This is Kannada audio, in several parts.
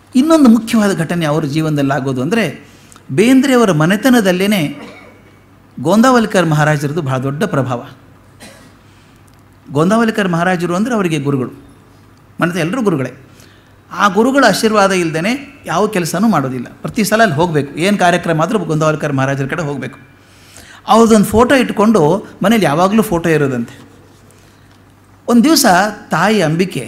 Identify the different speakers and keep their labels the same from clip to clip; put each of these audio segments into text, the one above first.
Speaker 1: ಇನ್ನೊಂದು ಮುಖ್ಯವಾದ ಘಟನೆ ಅವರ ಜೀವನದಲ್ಲಿ ಆಗೋದು ಅಂದರೆ ಬೇಂದ್ರೆಯವರ ಮನೆತನದಲ್ಲೇ ಗೋಂದಾವಲಿಕರ್ ಮಹಾರಾಜರದು ಬಹಳ ದೊಡ್ಡ ಪ್ರಭಾವ ಗೋಂದಾವಲಿಕರ್ ಮಹಾರಾಜರು ಅಂದರೆ ಅವರಿಗೆ ಗುರುಗಳು ಮನೆತ ಎಲ್ಲರೂ ಗುರುಗಳೇ ಆ ಗುರುಗಳ ಆಶೀರ್ವಾದ ಇಲ್ಲದೇ ಯಾವ ಕೆಲಸನೂ ಮಾಡೋದಿಲ್ಲ ಪ್ರತಿ ಸಲ ಅಲ್ಲಿ ಹೋಗಬೇಕು ಏನು ಕಾರ್ಯಕ್ರಮ ಆದರೂ ಗೋಂದಾವಲಿಕರ್ ಮಹಾರಾಜರ ಕಡೆ ಹೋಗಬೇಕು ಅವ್ರದ್ದೊಂದು ಫೋಟೋ ಇಟ್ಕೊಂಡು ಮನೇಲಿ ಯಾವಾಗಲೂ ಫೋಟೋ ಇರೋದಂತೆ ಒಂದು ದಿವಸ ತಾಯಿ ಅಂಬಿಕೆ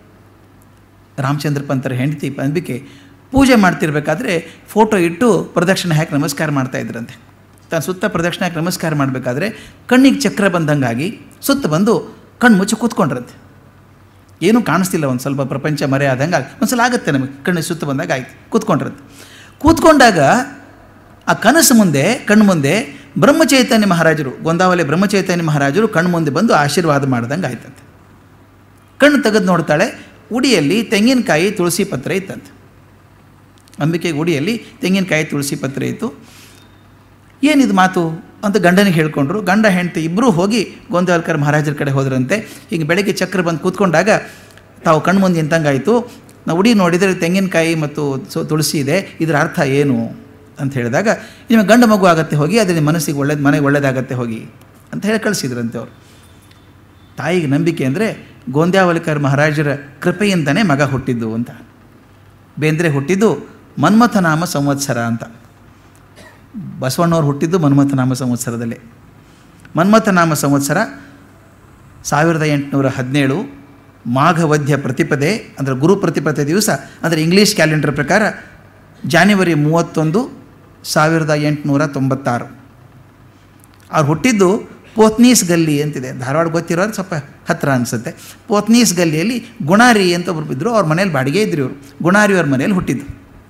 Speaker 1: ರಾಮಚಂದ್ರ ಪಂತರ ಹೆಂಡತಿ ಅಂಬಿಕೆ ಪೂಜೆ ಮಾಡ್ತಿರ್ಬೇಕಾದ್ರೆ ಫೋಟೋ ಇಟ್ಟು ಪ್ರದಕ್ಷಿಣೆ ಹಾಕಿ ನಮಸ್ಕಾರ ಮಾಡ್ತಾ ಇದ್ರಂತೆ ತಾನು ಸುತ್ತ ಪ್ರದಕ್ಷಿಣೆ ಹಾಕಿ ನಮಸ್ಕಾರ ಮಾಡಬೇಕಾದ್ರೆ ಕಣ್ಣಿಗೆ ಚಕ್ರ ಬಂದಂಗಾಗಿ ಸುತ್ತ ಬಂದು ಕಣ್ಣು ಮುಚ್ಚಿ ಕೂತ್ಕೊಂಡ್ರಂತೆ ಏನೂ ಕಾಣಿಸ್ತಿಲ್ಲ ಒಂದು ಸ್ವಲ್ಪ ಪ್ರಪಂಚ ಮರೆ ಆದಂಗೆ ಆಗಿ ಒಂದು ಸಲ ಆಗುತ್ತೆ ನಮಗೆ ಕಣ್ಣು ಸುತ್ತ ಬಂದಾಗ ಆಯ್ತು ಕೂತ್ಕೊಂಡ್ರಂತೆ ಕೂತ್ಕೊಂಡಾಗ ಆ ಕನಸು ಮುಂದೆ ಕಣ್ಣು ಮುಂದೆ ಬ್ರಹ್ಮಚೈತನ್ಯ ಮಹಾರಾಜರು ಗೊಂದಾವಲಿ ಬ್ರಹ್ಮಚೈತನ್ಯ ಮಹಾರಾಜರು ಕಣ್ಣು ಮುಂದೆ ಬಂದು ಆಶೀರ್ವಾದ ಮಾಡ್ದಂಗೆ ಆಯ್ತಂತೆ ಕಣ್ಣು ತೆಗೆದು ನೋಡ್ತಾಳೆ ಉಡಿಯಲ್ಲಿ ತೆಂಗಿನಕಾಯಿ ತುಳಸಿ ಪತ್ರ ಇತ್ತಂತೆ ಅಂಬಿಕೆಗೆ ಉಡಿಯಲ್ಲಿ ತೆಂಗಿನಕಾಯಿ ತುಳಸಿ ಪತ್ರ ಇತ್ತು ಏನಿದು ಮಾತು ಅಂತ ಗಂಡನಿಗೆ ಹೇಳ್ಕೊಂಡ್ರು ಗಂಡ ಹೆಂಡತಿ ಇಬ್ಬರೂ ಹೋಗಿ ಗೋಂದಾವಲ್ಕರ್ ಮಹಾರಾಜರ ಕಡೆ ಹೋದ್ರಂತೆ ಹೀಗೆ ಬೆಳಗ್ಗೆ ಚಕ್ರ ಬಂದು ಕೂತ್ಕೊಂಡಾಗ ತಾವು ಕಣ್ಣು ಮುಂದೆ ನಿಂತಂಗಾಯಿತು ನಾವು ಉಡಿ ನೋಡಿದರೆ ತೆಂಗಿನಕಾಯಿ ಮತ್ತು ಸೊ ತುಳಸಿ ಇದೆ ಇದರ ಅರ್ಥ ಏನು ಅಂತ ಹೇಳಿದಾಗ ನಿಮಗೆ ಗಂಡು ಮಗು ಆಗತ್ತೆ ಹೋಗಿ ಅದು ನಿಮ್ಮ ಮನಸ್ಸಿಗೆ ಒಳ್ಳೇದು ಮನೆಗೆ ಒಳ್ಳೇದಾಗತ್ತೆ ಹೋಗಿ ಅಂತ ಹೇಳಿ ಕಳಿಸಿದ್ರಂತೆ ಅವರು ತಾಯಿಗೆ ನಂಬಿಕೆ ಅಂದರೆ ಗೋಂದ್ಯಾವಲಿಕರ್ ಮಹಾರಾಜರ ಕೃಪೆಯಿಂದನೇ ಮಗ ಹುಟ್ಟಿದ್ದು ಅಂತ ಬೇಂದ್ರೆ ಹುಟ್ಟಿದ್ದು ಮನ್ಮಥನಾಮ ಸಂವತ್ಸರ ಅಂತ ಬಸವಣ್ಣವ್ರು ಹುಟ್ಟಿದ್ದು ಮನ್ಮಥನಾಮ ಸಂವತ್ಸರದಲ್ಲೇ ಮನ್ಮಥನಾಮ ಸಂವತ್ಸರ ಸಾವಿರದ ಎಂಟುನೂರ ಹದಿನೇಳು ಮಾಘವಧ್ಯ ಪ್ರತಿಪದೆ ಅಂದರೆ ಗುರು ಪ್ರತಿಪದೆ ದಿವಸ ಅಂದರೆ ಇಂಗ್ಲೀಷ್ ಕ್ಯಾಲೆಂಡರ್ ಪ್ರಕಾರ ಜಾನ್ವರಿ ಮೂವತ್ತೊಂದು ಸಾವಿರದ ಎಂಟುನೂರ ತೊಂಬತ್ತಾರು ಅವ್ರು ಹುಟ್ಟಿದ್ದು ಪೋತ್ನೀಸ್ ಗಲ್ಲಿ ಅಂತಿದೆ ಧಾರವಾಡ ಗೊತ್ತಿರೋರು ಸ್ವಲ್ಪ ಹತ್ತಿರ ಅನಿಸುತ್ತೆ ಪೋತ್ನೀಸ್ ಗಲ್ಲಿಯಲ್ಲಿ ಗುಣಾರಿ ಅಂತ ಒಬ್ರು ಇದ್ದರು ಅವ್ರ ಮನೇಲಿ ಬಾಡಿಗೆ ಇದ್ರು ಇವರು ಗುಣಾರಿ ಅವ್ರ ಮನೇಲಿ ಹುಟ್ಟಿದ್ದು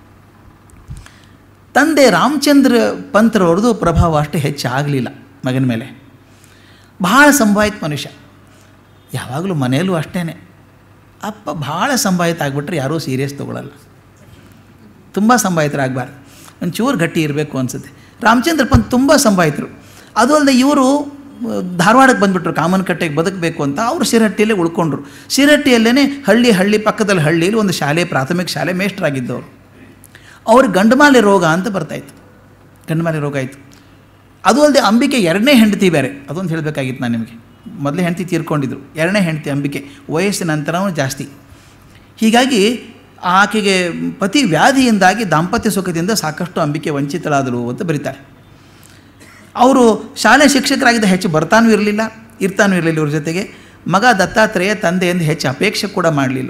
Speaker 1: ತಂದೆ ರಾಮಚಂದ್ರ ಪಂತ್ರವ್ರದ್ದು ಪ್ರಭಾವ ಅಷ್ಟು ಹೆಚ್ಚು ಆಗಲಿಲ್ಲ ಮಗನ ಮೇಲೆ ಭಾಳ ಸಂಭಾಯಿತ ಮನುಷ್ಯ ಯಾವಾಗಲೂ ಮನೆಯಲ್ಲೂ ಅಷ್ಟೇ ಅಪ್ಪ ಭಾಳ ಸಂಭಾಯಿತ ಆಗಿಬಿಟ್ರೆ ಯಾರೂ ಸೀರಿಯಸ್ ತೊಗೊಳಲ್ಲ ತುಂಬ ಸಂಭಾಯಿತರಾಗಬಾರ್ದು ಒಂಚೂರು ಗಟ್ಟಿ ಇರಬೇಕು ಅನಿಸುತ್ತೆ ರಾಮಚಂದ್ರ ಪಂತ್ ತುಂಬ ಸಂಭಾಯಿತರು ಅದು ಅಲ್ಲದೆ ಇವರು ಧಾರವಾಡಕ್ಕೆ ಬಂದುಬಿಟ್ರು ಕಾಮನಕಟ್ಟೆಗೆ ಬದುಕಬೇಕು ಅಂತ ಅವರು ಶಿರಹಟ್ಟಿಯಲ್ಲೇ ಉಳ್ಕೊಂಡ್ರು ಶಿರಹಟ್ಟಿಯಲ್ಲೇ ಹಳ್ಳಿ ಹಳ್ಳಿ ಪಕ್ಕದಲ್ಲಿ ಹಳ್ಳಿಯಲ್ಲಿ ಒಂದು ಶಾಲೆ ಪ್ರಾಥಮಿಕ ಶಾಲೆ ಮೇಷ್ಟ್ರಾಗಿದ್ದವರು ಅವ್ರಿಗೆ ಗಂಡಮಾಲೆ ರೋಗ ಅಂತ ಬರ್ತಾಯಿತ್ತು ಗಂಡಮಾಲೆ ರೋಗ ಆಯಿತು ಅದು ಅಲ್ಲದೆ ಅಂಬಿಕೆ ಎರಡನೇ ಹೆಂಡತಿ ಬೇರೆ ಅದೊಂದು ಹೇಳಬೇಕಾಗಿತ್ತು ನಾನು ನಿಮಗೆ ಮೊದಲೇ ಹೆಂಡತಿ ತೀರ್ಕೊಂಡಿದ್ರು ಎರಡನೇ ಹೆಂಡತಿ ಅಂಬಿಕೆ ವಯಸ್ಸಿನ ನಂತರವೂ ಜಾಸ್ತಿ ಹೀಗಾಗಿ ಆಕೆಗೆ ಪತಿ ವ್ಯಾಧಿಯಿಂದಾಗಿ ದಾಂಪತ್ಯ ಸುಖದಿಂದ ಸಾಕಷ್ಟು ಅಂಬಿಕೆ ವಂಚಿತಳಾದಳು ಅಂತ ಬರೀತಾರೆ ಅವರು ಶಾಲೆ ಶಿಕ್ಷಕರಾಗಿದ್ದ ಹೆಚ್ಚು ಬರ್ತಾನೂ ಇರಲಿಲ್ಲ ಇರ್ತಾನೂ ಇರಲಿಲ್ಲ ಇವ್ರ ಜೊತೆಗೆ ಮಗ ದತ್ತಾತ್ರೇಯ ತಂದೆಯಿಂದ ಹೆಚ್ಚು ಅಪೇಕ್ಷೆ ಕೂಡ ಮಾಡಲಿಲ್ಲ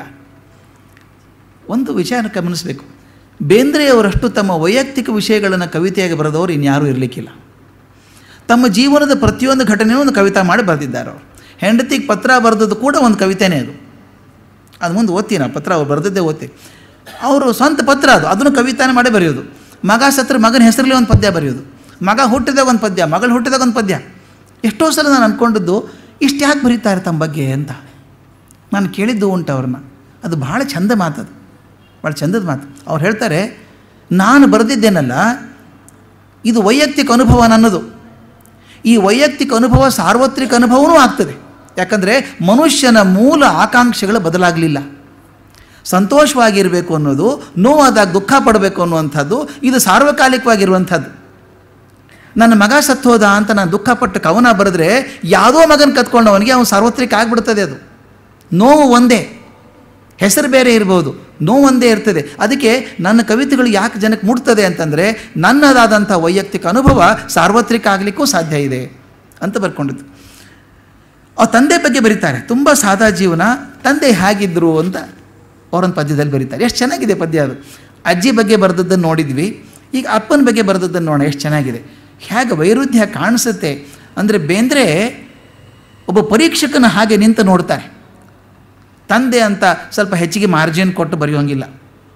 Speaker 1: ಒಂದು ವಿಚಾರ ಗಮನಿಸಬೇಕು ಬೇಂದ್ರೆಯವರಷ್ಟು ತಮ್ಮ ವೈಯಕ್ತಿಕ ವಿಷಯಗಳನ್ನು ಕವಿತೆಯಾಗಿ ಬರೆದವರು ಇನ್ಯಾರೂ ಇರಲಿಕ್ಕಿಲ್ಲ ತಮ್ಮ ಜೀವನದ ಪ್ರತಿಯೊಂದು ಘಟನೆಯೂ ಒಂದು ಕವಿತಾ ಮಾಡಿ ಬರೆದಿದ್ದಾರೆ ಅವರು ಹೆಂಡತಿಗೆ ಪತ್ರ ಬರೆದದ್ದು ಕೂಡ ಒಂದು ಕವಿತೆನೇ ಅದು ಅದು ಮುಂದೆ ಓದ್ತೀನಿ ಆ ಪತ್ರ ಅವ್ರು ಬರೆದದ್ದೇ ಓದ್ತೀನಿ ಅವರು ಸ್ವಂತ ಪತ್ರ ಅದು ಅದನ್ನು ಕವಿತಾನೆ ಮಾಡಿ ಬರೆಯೋದು ಮಗ ಸತ್ರ ಮಗನ ಹೆಸರಲ್ಲಿ ಒಂದು ಪದ್ಯ ಬರೆಯೋದು ಮಗ ಹುಟ್ಟಿದಾಗ ಒಂದು ಪದ್ಯ ಮಗಳು ಹುಟ್ಟಿದಾಗ ಒಂದು ಪದ್ಯ ಎಷ್ಟೋ ಸಲ ನಾನು ಅಂದ್ಕೊಂಡದ್ದು ಇಷ್ಟು ಯಾಕೆ ಬರೀತಾರೆ ತಮ್ಮ ಬಗ್ಗೆ ಅಂತ ನಾನು ಕೇಳಿದ್ದು ಉಂಟು ಅವ್ರನ್ನ ಅದು ಭಾಳ ಚಂದ ಮಾತದು ಭಾಳ ಚಂದದ ಮಾತು ಅವ್ರು ಹೇಳ್ತಾರೆ ನಾನು ಬರೆದಿದ್ದೇನಲ್ಲ ಇದು ವೈಯಕ್ತಿಕ ಅನುಭವ ನನ್ನದು ಈ ವೈಯಕ್ತಿಕ ಅನುಭವ ಸಾರ್ವತ್ರಿಕ ಅನುಭವವೂ ಆಗ್ತದೆ ಯಾಕಂದರೆ ಮನುಷ್ಯನ ಮೂಲ ಆಕಾಂಕ್ಷೆಗಳು ಬದಲಾಗಲಿಲ್ಲ ಸಂತೋಷವಾಗಿರಬೇಕು ಅನ್ನೋದು ನೋವಾದಾಗ ದುಃಖ ಪಡಬೇಕು ಅನ್ನುವಂಥದ್ದು ಇದು ಸಾರ್ವಕಾಲಿಕವಾಗಿರುವಂಥದ್ದು ನನ್ನ ಮಗ ಸತ್ತೋದ ಅಂತ ನಾನು ದುಃಖಪಟ್ಟು ಕವನ ಬರೆದ್ರೆ ಯಾವುದೋ ಮಗನ ಕತ್ಕೊಂಡವನಿಗೆ ಅವನು ಸಾರ್ವತ್ರಿಕ ಆಗಿಬಿಡ್ತದೆ ಅದು ನೋವು ಒಂದೇ ಹೆಸರು ಬೇರೆ ಇರ್ಬೋದು ನೋವು ಒಂದೇ ಇರ್ತದೆ ಅದಕ್ಕೆ ನನ್ನ ಕವಿತೆಗಳು ಯಾಕೆ ಜನಕ್ಕೆ ಮುಟ್ತದೆ ಅಂತಂದರೆ ನನ್ನದಾದಂಥ ವೈಯಕ್ತಿಕ ಅನುಭವ ಸಾರ್ವತ್ರಿಕ ಆಗಲಿಕ್ಕೂ ಸಾಧ್ಯ ಇದೆ ಅಂತ ಬರ್ಕೊಂಡಿದ್ದು ಅವ್ರ ತಂದೆ ಬಗ್ಗೆ ಬರೀತಾರೆ ತುಂಬ ಸಾದಾ ಜೀವನ ತಂದೆ ಹೇಗಿದ್ದರು ಅಂತ ಅವರೊಂದು ಪದ್ಯದಲ್ಲಿ ಬರೀತಾರೆ ಎಷ್ಟು ಚೆನ್ನಾಗಿದೆ ಪದ್ಯ ಅದು ಅಜ್ಜಿ ಬಗ್ಗೆ ಬರೆದದ್ದನ್ನು ನೋಡಿದ್ವಿ ಈಗ ಅಪ್ಪನ ಬಗ್ಗೆ ಬರೆದದ್ದನ್ನು ನೋಡೋಣ ಎಷ್ಟು ಚೆನ್ನಾಗಿದೆ ಹೇಗೆ ವೈರುಧ್ಯ ಕಾಣಿಸುತ್ತೆ ಅಂದರೆ ಬೇಂದ್ರೆ ಒಬ್ಬ ಪರೀಕ್ಷಕನ ಹಾಗೆ ನಿಂತು ನೋಡ್ತಾರೆ ತಂದೆ ಅಂತ ಸ್ವಲ್ಪ ಹೆಚ್ಚಿಗೆ ಮಾರ್ಜಿನ್ ಕೊಟ್ಟು ಬರೆಯೋಂಗಿಲ್ಲ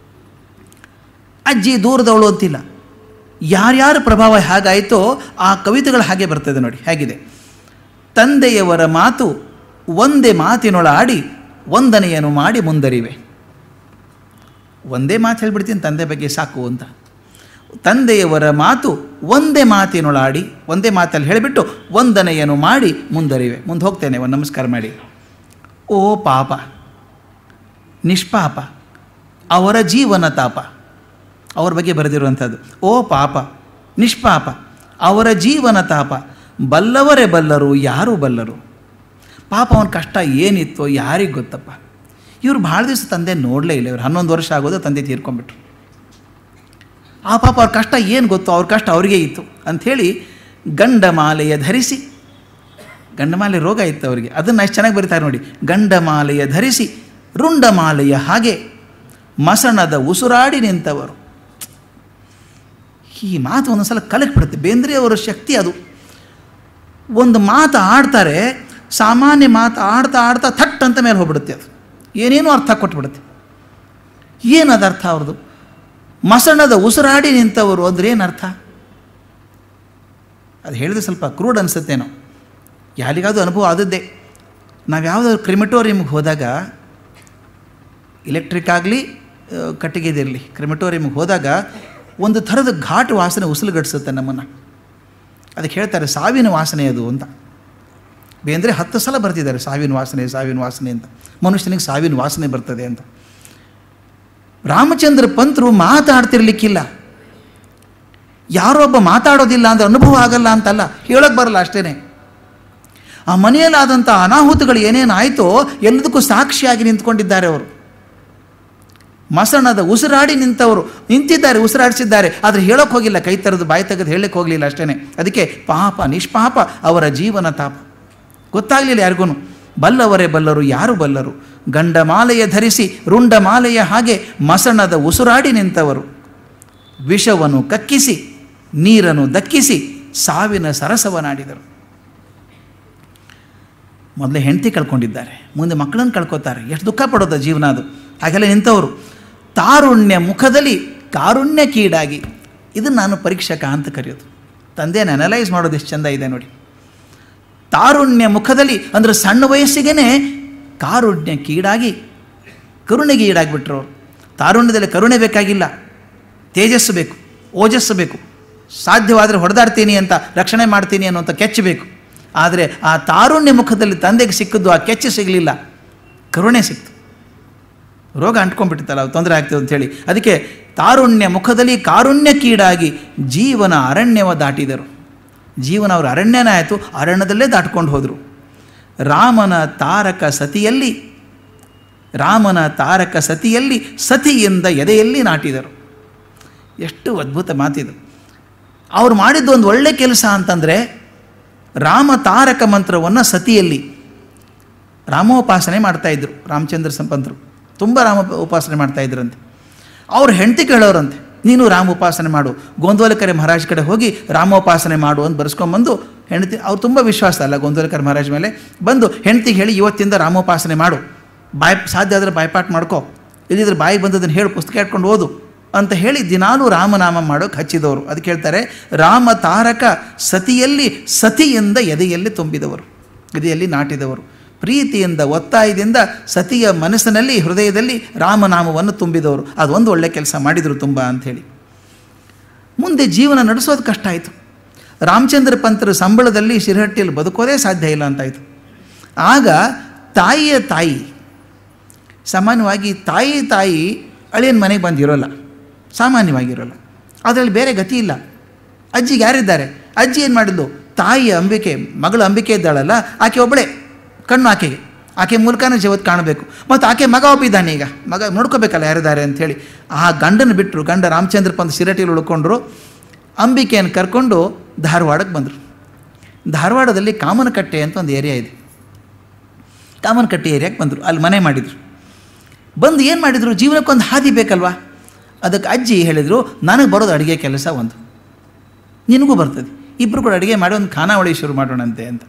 Speaker 1: ಅಜ್ಜಿ ದೂರದವಳು ಅಂತಿಲ್ಲ ಯಾರ್ಯಾರ ಪ್ರಭಾವ ಹೇಗಾಯಿತೋ ಆ ಕವಿತೆಗಳು ಹಾಗೆ ಬರ್ತದೆ ನೋಡಿ ಹೇಗಿದೆ ತಂದೆಯವರ ಮಾತು ಒಂದೇ ಮಾತಿನೊಳಾಡಿ ವಂದನೆಯನ್ನು ಮಾಡಿ ಮುಂದರಿವೆ ಒಂದೇ ಮಾತು ಹೇಳ್ಬಿಡ್ತೀನಿ ತಂದೆ ಬಗ್ಗೆ ಸಾಕು ಅಂತ ತಂದೆಯವರ ಮಾತು ಒಂದೇ ಮಾತಿನೊಳಾಡಿ ಒಂದೇ ಮಾತಲ್ಲಿ ಹೇಳಿಬಿಟ್ಟು ವಂದನೆಯನ್ನು ಮಾಡಿ ಮುಂದರಿವೆ ಮುಂದೆ ಹೋಗ್ತೇನೆ ಒಂದು ನಮಸ್ಕಾರ ಮಾಡಿ ಓ ಪಾಪ ನಿಷ್ಪಾಪ ಅವರ ಜೀವನ ತಾಪ ಅವ್ರ ಬಗ್ಗೆ ಬರೆದಿರುವಂಥದ್ದು ಓ ಪಾಪ ನಿಷ್ಪಾಪ ಅವರ ಜೀವನ ತಾಪ ಬಲ್ಲವರೇ ಬಲ್ಲರು ಯಾರು ಬಲ್ಲರು ಪಾಪ ಅವನ ಕಷ್ಟ ಏನಿತ್ತೋ ಯಾರಿಗೆ ಗೊತ್ತಪ್ಪ ಇವ್ರು ಭಾಳ ದಿವಸ ತಂದೆ ನೋಡಲೇ ಇಲ್ಲ ಇವ್ರು ಹನ್ನೊಂದು ವರ್ಷ ಆಗೋದು ತಂದೆ ತೀರ್ಕೊಂಡ್ಬಿಟ್ರು ಆ ಪಾಪ ಅವ್ರ ಕಷ್ಟ ಏನು ಗೊತ್ತೋ ಅವ್ರ ಕಷ್ಟ ಅವ್ರಿಗೆ ಇತ್ತು ಅಂಥೇಳಿ ಗಂಡಮಾಲೆಯ ಧರಿಸಿ ಗಂಡಮಾಲೆ ರೋಗ ಇತ್ತು ಅವರಿಗೆ ಅದನ್ನು ಅಷ್ಟು ಚೆನ್ನಾಗಿ ಬರೀತಾರೆ ನೋಡಿ ಗಂಡಮಾಲೆಯ ಧರಿಸಿ ರುಂಡಮಾಲೆಯ ಹಾಗೆ ಮಸಣದ ಉಸುರಾಡಿ ನಿಂತವರು ಈ ಮಾತು ಒಂದೊಂದ್ಸಲ ಕಲಕ್ ಬಿಡುತ್ತೆ ಬೇಂದ್ರೆ ಅವರ ಶಕ್ತಿ ಅದು ಒಂದು ಮಾತು ಆಡ್ತಾರೆ ಸಾಮಾನ್ಯ ಮಾತು ಆಡ್ತಾ ಆಡ್ತಾ ಥಟ್ ಅಂತ ಮೇಲೆ ಹೋಗ್ಬಿಡುತ್ತೆ ಅದು ಏನೇನೋ ಅರ್ಥ ಕೊಟ್ಬಿಡುತ್ತೆ ಏನದು ಅರ್ಥ ಅವ್ರದ್ದು ಮಸಣದ ಉಸಿರಾಡಿ ನಿಂತವರು ಅಂದ್ರೆ ಏನು ಅರ್ಥ ಅದು ಹೇಳಿದ್ರೆ ಸ್ವಲ್ಪ ಕ್ರೂಡ್ ಅನಿಸುತ್ತೇನೋ ಯಾರಿಗಾದ್ರೂ ಅನುಭವ ಆದದ್ದೇ ನಾವು ಯಾವುದಾದ್ರು ಕ್ರಿಮಿಟೋರಿಯಮ್ಗೆ ಹೋದಾಗ ಎಲೆಕ್ಟ್ರಿಕ್ ಆಗಲಿ ಕಟ್ಟಿಗೆದಿರಲಿ ಕ್ರಿಮಿಟೋರಿಯಮ್ಗೆ ಹೋದಾಗ ಒಂದು ಥರದ ಘಾಟ್ ವಾಸನೆ ಉಸಿರುಗಡಿಸುತ್ತೆ ನಮ್ಮನ್ನು ಅದಕ್ಕೆ ಹೇಳ್ತಾರೆ ಸಾವಿನ ವಾಸನೆ ಅದು ಅಂತ ಬೇಂದ್ರೆ ಹತ್ತು ಸಲ ಬರ್ತಿದ್ದಾರೆ ಸಾವಿನ ವಾಸನೆ ಸಾವಿನ ವಾಸನೆ ಅಂತ ಮನುಷ್ಯನಿಗೆ ಸಾವಿನ ವಾಸನೆ ಬರ್ತದೆ ಅಂತ ರಾಮಚಂದ್ರ ಪಂತರು ಮಾತಾಡ್ತಿರ್ಲಿಕ್ಕಿಲ್ಲ ಯಾರೊಬ್ಬ ಮಾತಾಡೋದಿಲ್ಲ ಅಂದ್ರೆ ಅನುಭವ ಆಗಲ್ಲ ಅಂತಲ್ಲ ಹೇಳೋಕ್ಕೆ ಬರಲ್ಲ ಅಷ್ಟೇ ಆ ಮನೆಯಲ್ಲಾದಂಥ ಅನಾಹುತಗಳು ಏನೇನು ಆಯಿತೋ ಎಲ್ಲದಕ್ಕೂ ಸಾಕ್ಷಿಯಾಗಿ ನಿಂತ್ಕೊಂಡಿದ್ದಾರೆ ಅವರು ಮಸಣದ ಉಸಿರಾಡಿ ನಿಂತವರು ನಿಂತಿದ್ದಾರೆ ಉಸಿರಾಡಿಸಿದ್ದಾರೆ ಆದರೆ ಹೇಳೋಕೆ ಹೋಗಿಲ್ಲ ಕೈ ತರದು ಬಾಯಿ ತೆಗೆದು ಹೇಳಕ್ಕೆ ಹೋಗಲಿಲ್ಲ ಅಷ್ಟೇ ಅದಕ್ಕೆ ಪಾಪ ನಿಷ್ಪಾಪ ಅವರ ಜೀವನ ತಾಪ ಗೊತ್ತಾಗಲಿಲ್ಲ ಯಾರಿಗೂ ಬಲ್ಲವರೇ ಬಲ್ಲರು ಯಾರು ಬಲ್ಲರು ಗಂಡಮಾಲೆಯ ಧರಿಸಿ ರುಂಡಮಾಲೆಯ ಹಾಗೆ ಮಸಣದ ಉಸುರಾಡಿ ನಿಂತವರು ವಿಷವನ್ನು ಕಕ್ಕಿಸಿ ನೀರನ್ನು ದಕ್ಕಿಸಿ ಸಾವಿನ ಸರಸವನಾಡಿದರು ಮೊದಲೇ ಹೆಂಡತಿ ಕಳ್ಕೊಂಡಿದ್ದಾರೆ ಮುಂದೆ ಮಕ್ಕಳನ್ನು ಕಳ್ಕೊತಾರೆ ಎಷ್ಟು ದುಃಖ ಪಡೋದು ಜೀವನ ಅದು ಹಾಗೆಲ್ಲ ನಿಂತವರು ತಾರುಣ್ಯ ಮುಖದಲ್ಲಿ ಕಾರುಣ್ಯಕ್ಕೀಡಾಗಿ ಇದನ್ನು ನಾನು ಪರೀಕ್ಷಕ ಅಂತ ಕರೆಯೋದು ತಂದೆಯನ್ನು ಅನಲೈಸ್ ಮಾಡೋದು ಎಷ್ಟು ಚೆಂದ ಇದೆ ನೋಡಿ ತಾರುಣ್ಯ ಮುಖದಲ್ಲಿ ಅಂದರೆ ಸಣ್ಣ ವಯಸ್ಸಿಗೇ ಕಾರುಣ್ಯಕ್ಕೀಡಾಗಿ ಕರುಣೆಗೆ ಈಡಾಗಿಬಿಟ್ರು ಅವರು ತಾರುಣ್ಯದಲ್ಲಿ ಕರುಣೆ ಬೇಕಾಗಿಲ್ಲ ತೇಜಸ್ಸು ಬೇಕು ಓಜಸ್ಸು ಬೇಕು ಸಾಧ್ಯವಾದರೆ ಹೊಡೆದಾಡ್ತೀನಿ ಅಂತ ರಕ್ಷಣೆ ಮಾಡ್ತೀನಿ ಅನ್ನೋಂಥ ಕೆಚ್ಚು ಬೇಕು ಆದರೆ ಆ ತಾರುಣ್ಯ ಮುಖದಲ್ಲಿ ತಂದೆಗೆ ಸಿಕ್ಕಿದ್ದು ಆ ಕೆಚ್ಚು ಸಿಗಲಿಲ್ಲ ಕರುಣೆ ಸಿಕ್ತು ರೋಗ ಅಂಟ್ಕೊಂಡ್ಬಿಟ್ಟಿತ್ತಲ್ಲ ಅದು ತೊಂದರೆ ಆಗ್ತದೆ ಅಂಥೇಳಿ ಅದಕ್ಕೆ ತಾರುಣ್ಯ ಮುಖದಲ್ಲಿ ಕಾರುಣ್ಯಕ್ಕೀಡಾಗಿ ಜೀವನ ಅರಣ್ಯವ ದಾಟಿದರು ಜೀವನ ಅವರು ಅರಣ್ಯನೇ ಆಯಿತು ಅರಣ್ಯದಲ್ಲೇ ದಾಟ್ಕೊಂಡು ಹೋದರು ರಾಮನ ತಾರಕ ಸತಿಯಲ್ಲಿ ರಾಮನ ತಾರಕ ಸತಿಯಲ್ಲಿ ಸತಿಯಿಂದ ಎದೆಯಲ್ಲಿ ನಾಟಿದರು ಎಷ್ಟು ಅದ್ಭುತ ಮಾತಿದು ಅವ್ರು ಮಾಡಿದ್ದು ಒಂದು ಒಳ್ಳೆ ಕೆಲಸ ಅಂತಂದರೆ ರಾಮ ತಾರಕ ಮಂತ್ರವನ್ನು ಸತಿಯಲ್ಲಿ ರಾಮೋಪಾಸನೆ ಮಾಡ್ತಾಯಿದ್ರು ರಾಮಚಂದ್ರ ಸಂಪಂತರು ತುಂಬ ರಾಮ ಉಪಾಸನೆ ಮಾಡ್ತಾಯಿದ್ರಂತೆ ಅವ್ರು ಹೆಂಡತಿ ಕೇಳೋರಂತೆ ನೀನು ರಾಮ ಉಪಾಸನೆ ಮಾಡು ಗೋಂದವಲಕರೆ ಮಹಾರಾಜ್ ಕಡೆ ಹೋಗಿ ರಾಮೋಪಾಸನೆ ಮಾಡು ಅಂತ ಬರ್ಸ್ಕೊಂಬಂದು ಹೆಂಡತಿ ಅವ್ರು ತುಂಬ ವಿಶ್ವಾಸ ಅಲ್ಲ ಗೋಂದವಲಕರೆ ಮಹಾರಾಜ್ ಮೇಲೆ ಬಂದು ಹೆಂಡತಿಗೆ ಹೇಳಿ ಇವತ್ತಿಂದ ರಾಮೋಪಾಸನೆ ಮಾಡು ಬಾಯ್ ಸಾಧ್ಯ ಆದರೆ ಬಾಯ್ಪಾಟ್ ಮಾಡ್ಕೋ ಇಲ್ಲಿದ್ರೆ ಬಾಯಿಗೆ ಬಂದದನ್ನು ಹೇಳು ಪುಸ್ತಕ ಇಟ್ಕೊಂಡು ಓದು ಅಂತ ಹೇಳಿ ದಿನಾಲೂ ರಾಮನಾಮ ಮಾಡೋಕೆ ಹಚ್ಚಿದವರು ಅದಕ್ಕೆ ಹೇಳ್ತಾರೆ ರಾಮ ತಾರಕ ಸತಿಯಲ್ಲಿ ಸತಿಯಿಂದ ಎದೆಯಲ್ಲಿ ತುಂಬಿದವರು ಎದೆಯಲ್ಲಿ ನಾಟಿದವರು ಪ್ರೀತಿಯಿಂದ ಒತ್ತಾಯದಿಂದ ಸತಿಯ ಮನಸ್ಸಿನಲ್ಲಿ ಹೃದಯದಲ್ಲಿ ರಾಮನಾಮವನ್ನು ತುಂಬಿದವರು ಅದೊಂದು ಒಳ್ಳೆ ಕೆಲಸ ಮಾಡಿದರು ತುಂಬ ಅಂಥೇಳಿ ಮುಂದೆ ಜೀವನ ನಡೆಸೋದು ಕಷ್ಟ ಆಯಿತು ರಾಮಚಂದ್ರ ಪಂತರ ಸಂಬಳದಲ್ಲಿ ಶಿರಹಟ್ಟಿಯಲ್ಲಿ ಬದುಕೋದೇ ಸಾಧ್ಯ ಇಲ್ಲ ಅಂತಾಯಿತು ಆಗ ತಾಯಿಯ ತಾಯಿ ಸಾಮಾನ್ಯವಾಗಿ ತಾಯಿ ತಾಯಿ ಅಳಿಯನ ಮನೆಗೆ ಬಂದಿರೋಲ್ಲ ಸಾಮಾನ್ಯವಾಗಿರೋಲ್ಲ ಅದರಲ್ಲಿ ಬೇರೆ ಗತಿ ಇಲ್ಲ ಅಜ್ಜಿಗೆ ಯಾರಿದ್ದಾರೆ ಅಜ್ಜಿ ಏನು ಮಾಡಿದ್ಲು ತಾಯಿ ಅಂಬಿಕೆ ಮಗಳು ಅಂಬಿಕೆ ಇದ್ದಾಳಲ್ಲ ಆಕೆ ಒಬ್ಬಳೇ ಕಣ್ಣು ಆಕೆಗೆ ಆಕೆ ಮೂಲಕನೇ ಜಗತ್ತು ಕಾಣಬೇಕು ಮತ್ತು ಆಕೆ ಮಗ ಒಬ್ಬಿದ್ದಾನೆ ಈಗ ಮಗ ನೋಡ್ಕೋಬೇಕಲ್ಲ ಯಾರಿದ್ದಾರೆ ಅಂಥೇಳಿ ಆ ಗಂಡನ ಬಿಟ್ಟರು ಗಂಡ ರಾಮಚಂದ್ರ ಪಂತ್ ಸಿರಟಿಲಿ ಉಳ್ಕೊಂಡ್ರು ಅಂಬಿಕೆಯನ್ನು ಕರ್ಕೊಂಡು ಧಾರವಾಡಕ್ಕೆ ಬಂದರು ಧಾರವಾಡದಲ್ಲಿ ಕಾಮನಕಟ್ಟೆ ಅಂತ ಒಂದು ಏರಿಯಾ ಇದೆ ಕಾಮನಕಟ್ಟೆ ಏರಿಯಾಕ್ಕೆ ಬಂದರು ಅಲ್ಲಿ ಮನೆ ಮಾಡಿದರು ಬಂದು ಏನು ಮಾಡಿದರು ಜೀವನಕ್ಕೊಂದು ಹಾದಿ ಬೇಕಲ್ವಾ ಅದಕ್ಕೆ ಅಜ್ಜಿ ಹೇಳಿದರು ನನಗೆ ಬರೋದು ಅಡುಗೆ ಕೆಲಸ ಒಂದು ನಿನಗೂ ಬರ್ತದೆ ಇಬ್ಬರು ಕೂಡ ಅಡುಗೆ ಮಾಡಿ ಒಂದು ಖಾನಾವಳಿ ಶುರು ಮಾಡೋಣಂತೆ ಅಂತ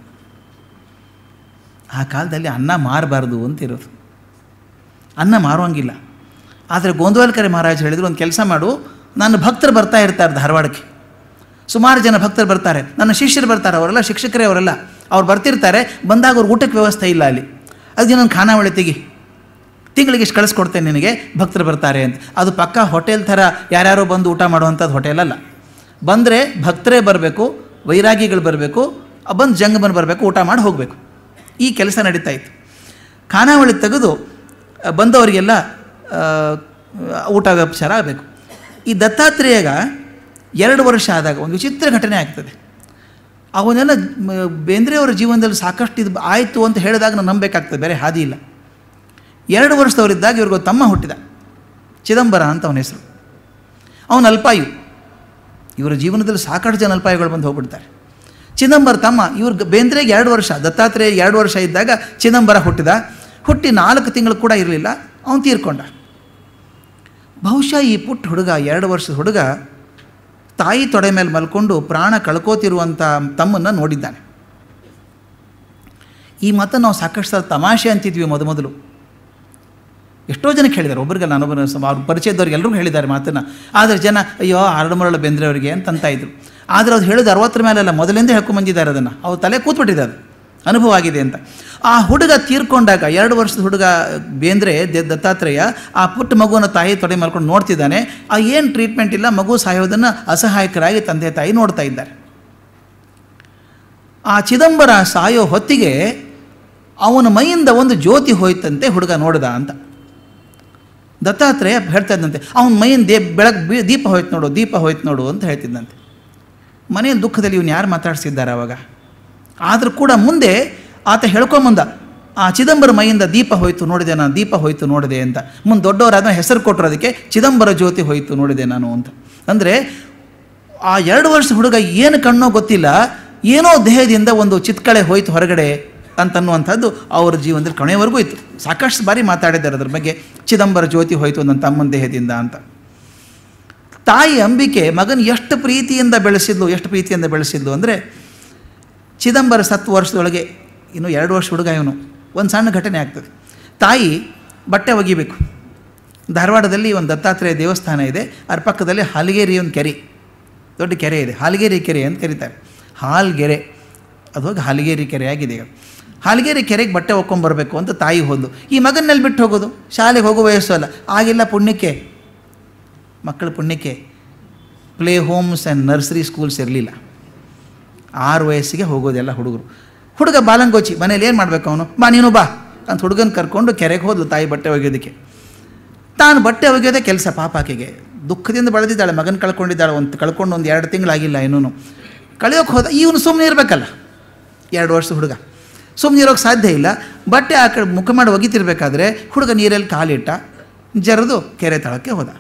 Speaker 1: ಆ ಕಾಲದಲ್ಲಿ ಅನ್ನ ಮಾರಬಾರ್ದು ಅಂತ ಇರೋದು ಅನ್ನ ಮಾರುವಂಗಿಲ್ಲ ಆದರೆ ಗೋಂದವಾಲ್ಕರೆ ಮಹಾರಾಜ್ ಹೇಳಿದ್ರು ಒಂದು ಕೆಲಸ ಮಾಡು ನನ್ನ ಭಕ್ತರು ಬರ್ತಾ ಇರ್ತಾರೆ ಧಾರವಾಡಕ್ಕೆ ಸುಮಾರು ಜನ ಭಕ್ತರು ಬರ್ತಾರೆ ನನ್ನ ಶಿಷ್ಯರು ಬರ್ತಾರೆ ಅವರೆಲ್ಲ ಶಿಕ್ಷಕರೇ ಅವರೆಲ್ಲ ಅವ್ರು ಬರ್ತಿರ್ತಾರೆ ಬಂದಾಗ ಅವ್ರ ಊಟಕ್ಕೆ ವ್ಯವಸ್ಥೆ ಇಲ್ಲ ಅಲ್ಲಿ ಅದಕ್ಕೆ ನಾನು ಖಾನಾವಳಿ ತೆಗಿ ತಿಂಗಳಿಗೆ ಇಷ್ಟು ಕಳಿಸ್ಕೊಡ್ತೇನೆ ನಿನಗೆ ಭಕ್ತರು ಬರ್ತಾರೆ ಅಂತ ಅದು ಪಕ್ಕ ಹೋಟೆಲ್ ಥರ ಯಾರ್ಯಾರೋ ಬಂದು ಊಟ ಮಾಡುವಂಥದ್ದು ಹೋಟೆಲ್ ಅಲ್ಲ ಬಂದರೆ ಭಕ್ತರೇ ಬರಬೇಕು ವೈರಾಗಿಗಳು ಬರಬೇಕು ಬಂದು ಜಂಗಮನ್ ಬರಬೇಕು ಊಟ ಮಾಡಿ ಹೋಗಬೇಕು ಈ ಕೆಲಸ ನಡೀತಾ ಇತ್ತು ಖಾನಾವಳಿ ತೆಗೆದು ಬಂದವರಿಗೆಲ್ಲ ಊಟ ಉಪಚಾರ ಆಗಬೇಕು ಈ ದತ್ತಾತ್ರೇಯಗ ಎರಡು ವರ್ಷ ಆದಾಗ ಒಂದು ವಿಚಿತ್ರ ಘಟನೆ ಆಗ್ತದೆ ಅವನ್ನೆಲ್ಲ ಮ- ಬೇಂದ್ರೆಯವರ ಜೀವನದಲ್ಲಿ ಸಾಕಷ್ಟು ಇದು ಆಯಿತು ಅಂತ ಹೇಳಿದಾಗ ನಾವು ನಂಬಬೇಕಾಗ್ತದೆ ಬೇರೆ ಹಾದಿ ಇಲ್ಲ ಎರಡು ವರ್ಷದವರಿದ್ದಾಗ ಇವ್ರಿಗೂ ತಮ್ಮ ಹುಟ್ಟಿದ ಚಿದಂಬರ ಅಂತ ಅವನ ಹೆಸರು ಅವನು ಅಲ್ಪಾಯು ಇವರ ಜೀವನದಲ್ಲಿ ಸಾಕಷ್ಟು ಜನ ಅಲ್ಪಾಯುಗಳು ಬಂದು ಹೋಗ್ಬಿಡ್ತಾರೆ ಚಿದಂಬರ ತಮ್ಮ ಇವ್ರ ಬೇಂದ್ರೆಗೆ ಎರಡು ವರ್ಷ ದತ್ತಾತ್ರೇಯ ಎರಡು ವರ್ಷ ಇದ್ದಾಗ ಚಿದಂಬರ ಹುಟ್ಟಿದ ಹುಟ್ಟಿ ನಾಲ್ಕು ತಿಂಗಳು ಕೂಡ ಇರಲಿಲ್ಲ ಅವನು ತೀರ್ಕೊಂಡ ಬಹುಶಃ ಈ ಪುಟ್ಟ ಹುಡುಗ ಎರಡು ವರ್ಷದ ಹುಡುಗ ತಾಯಿ ತೊಡೆ ಮೇಲೆ ಮಲ್ಕೊಂಡು ಪ್ರಾಣ ಕಳ್ಕೋತಿರುವಂಥ ತಮ್ಮನ್ನು ನೋಡಿದ್ದಾನೆ ಈ ಮಾತನ್ನು ನಾವು ಸಾಕಷ್ಟು ಸಲ ತಮಾಷೆ ಅಂತಿದ್ವಿ ಮೊದ ಮೊದಲು ಎಷ್ಟೋ ಜನಕ್ಕೆ ಹೇಳಿದ್ದಾರೆ ಒಬ್ಬರಿಗೆ ನಾನೊಬ್ಬರು ಅವ್ರ ಪರಿಚಯದವ್ರಿಗೆ ಎಲ್ಲರಿಗೂ ಹೇಳಿದ್ದಾರೆ ಮಾತನ್ನು ಆದರೆ ಜನ ಅಯ್ಯೋ ಹರಡುಮರಳ ಬೆಂದ್ರೆಯವರಿಗೆ ಅಂತ ಅಂತ ಇದ್ರು ಆದರೆ ಅವ್ರು ಹೇಳಿದ ಅರವತ್ತರ ಮೇಲೆಲ್ಲ ಮೊದಲಿಂದ ಹೇಳ್ಕೊಂಬಂದಿದ್ದಾರೆ ಅದನ್ನು ಅವ್ರು ತಲೆ ಕೂತ್ಬಿಟ್ಟಿದೆ ಅದು ಅನುಭವ ಆಗಿದೆ ಅಂತ ಆ ಹುಡುಗ ತೀರ್ಕೊಂಡಾಗ ಎರಡು ವರ್ಷದ ಹುಡುಗ ಬೇಂದ್ರೆ ದ- ದತ್ತಾತ್ರೇಯ ಆ ಪುಟ್ಟ ಮಗುವನ್ನ ತಾಯಿ ತೊಡೆ ಮಾಡ್ಕೊಂಡು ನೋಡ್ತಿದ್ದಾನೆ ಆ ಏನು ಟ್ರೀಟ್ಮೆಂಟ್ ಇಲ್ಲ ಮಗು ಸಾಯೋದನ್ನು ಅಸಹಾಯಕರಾಗಿ ತಂದೆ ತಾಯಿ ನೋಡ್ತಾ ಇದ್ದಾರೆ ಆ ಚಿದಂಬರ ಸಾಯೋ ಹೊತ್ತಿಗೆ ಅವನ ಮೈಯಿಂದ ಒಂದು ಜ್ಯೋತಿ ಹೋಯ್ತಂತೆ ಹುಡುಗ ನೋಡ್ದ ಅಂತ ದತ್ತಾತ್ರೇಯ ಹೇಳ್ತಾ ಇದ್ದಂತೆ ಅವನ ಮೈಯಿಂದ ದೇ ಬೆಳಗ್ಗೆ ಬಿ ದೀಪ ಹೋಯ್ತು ನೋಡು ದೀಪ ಹೋಯ್ತು ನೋಡು ಅಂತ ಹೇಳ್ತಿದ್ದಂತೆ ಮನೆಯಲ್ಲಿ ದುಃಖದಲ್ಲಿ ಇವನು ಯಾರು ಮಾತಾಡ್ಸಿದ್ದಾರೆ ಅವಾಗ ಆದರೂ ಕೂಡ ಮುಂದೆ ಆತ ಹೇಳ್ಕೊಂಬಂದ ಆ ಚಿದಂಬರ ಮೈಯಿಂದ ದೀಪ ಹೋಯ್ತು ನೋಡಿದೆ ನಾನು ದೀಪ ಹೋಯ್ತು ನೋಡಿದೆ ಅಂತ ಮುಂದೆ ದೊಡ್ಡವರಾದ ಹೆಸರು ಕೊಟ್ಟರು ಅದಕ್ಕೆ ಚಿದಂಬರ ಜ್ಯೋತಿ ಹೋಯ್ತು ನೋಡಿದೆ ನಾನು ಅಂತ ಅಂದರೆ ಆ ಎರಡು ವರ್ಷ ಹುಡುಗ ಏನು ಕಣ್ಣೋ ಗೊತ್ತಿಲ್ಲ ಏನೋ ದೇಹದಿಂದ ಒಂದು ಚಿತ್ಕಳೆ ಹೋಯ್ತು ಹೊರಗಡೆ ಅಂತನ್ನುವಂಥದ್ದು ಅವ್ರ ಜೀವನದಲ್ಲಿ ಕೊನೆಯವರೆಗೂ ಇತ್ತು ಸಾಕಷ್ಟು ಬಾರಿ ಮಾತಾಡಿದ್ದಾರೆ ಅದ್ರ ಬಗ್ಗೆ ಚಿದಂಬರ ಜ್ಯೋತಿ ಹೋಯ್ತು ನನ್ನ ತಮ್ಮನ ದೇಹದಿಂದ ಅಂತ ತಾಯಿ ಅಂಬಿಕೆ ಮಗನ ಎಷ್ಟು ಪ್ರೀತಿಯಿಂದ ಬೆಳೆಸಿದ್ಲು ಎಷ್ಟು ಪ್ರೀತಿಯಿಂದ ಬೆಳೆಸಿದ್ಲು ಅಂದರೆ ಚಿದಂಬರ ಸತ್ತು ವರ್ಷದೊಳಗೆ ಇನ್ನು ಎರಡು ವರ್ಷ ಹುಡುಗ ಇವನು ಒಂದು ಸಣ್ಣ ಘಟನೆ ಆಗ್ತದೆ ತಾಯಿ ಬಟ್ಟೆ ಒಗಿಬೇಕು ಧಾರವಾಡದಲ್ಲಿ ಒಂದು ದತ್ತಾತ್ರೇಯ ದೇವಸ್ಥಾನ ಇದೆ ಅದ್ರ ಪಕ್ಕದಲ್ಲಿ ಹಾಲಿಗೇರಿ ಒಂದು ಕೆರೆ ದೊಡ್ಡ ಕೆರೆ ಇದೆ ಹಾಲಿಗೇರಿ ಕೆರೆ ಅಂತ ಕರೀತಾರೆ ಹಾಲ್ಗೆರೆ ಅದು ಹೋಗಿ ಹಾಲಿಗೇರಿ ಕೆರೆ ಆಗಿದೆ ಈಗ ಹಾಲಿಗೇರಿ ಕೆರೆಗೆ ಬಟ್ಟೆ ಒಕ್ಕೊಂಬರ್ಬೇಕು ಅಂತ ತಾಯಿ ಹೋದ್ಲು ಈ ಮಗನ್ನಲ್ಲಿ ಬಿಟ್ಟು ಹೋಗೋದು ಶಾಲೆಗೆ ಹೋಗೋ ವಯಸ್ಸು ಅಲ್ಲ ಆಗಿಲ್ಲ ಪುಣ್ಯಕ್ಕೆ ಮಕ್ಕಳ ಪುಣ್ಯಕ್ಕೆ play homes and nursery schools ಇರಲಿಲ್ಲ ಆರು ವಯಸ್ಸಿಗೆ ಹೋಗೋದೆಲ್ಲ ಹುಡುಗರು ಹುಡುಗ ಬಾಲಂಗೋಚಿ ಮನೇಲಿ ಏನು ಮಾಡಬೇಕು ಅವನು ಬಾ ನೀನು ಬಾ ಅಂತ ಹುಡುಗನ ಕರ್ಕೊಂಡು ಕೆರೆಗೆ ಹೋದ್ಲು ತಾಯಿ ಬಟ್ಟೆ ಒಗೆಯೋದಕ್ಕೆ ತಾನು ಬಟ್ಟೆ ಒಗೆಯೋದೇ ಕೆಲಸ ಪಾಪ ಆಕೆಗೆ ದುಃಖದಿಂದ ಬೆಳೆದಿದ್ದಾಳೆ ಮಗನ ಕಳ್ಕೊಂಡಿದ್ದಾಳೆ ಒಂದು ಕಳ್ಕೊಂಡು ಒಂದು ಎರಡು ತಿಂಗಳಾಗಿಲ್ಲ ಇನ್ನೂ ಕಳೆಯೋಕೆ ಹೋದ ಇವನು ಸುಮ್ಮನೆ ಇರಬೇಕಲ್ಲ ಎರಡು ವರ್ಷದ ಹುಡುಗ ಸುಮ್ಮನೆ ಇರೋಕ್ಕೆ ಸಾಧ್ಯ ಇಲ್ಲ ಬಟ್ಟೆ ಆ ಕಡೆ ಮುಖ ಮಾಡಿ ಒಗಿತಿರ್ಬೇಕಾದ್ರೆ ಹುಡುಗ ನೀರಲ್ಲಿ ಕಾಲಿಟ್ಟ ಜರದು ಕೆರೆ ತಳಕ್ಕೆ ಹೋದ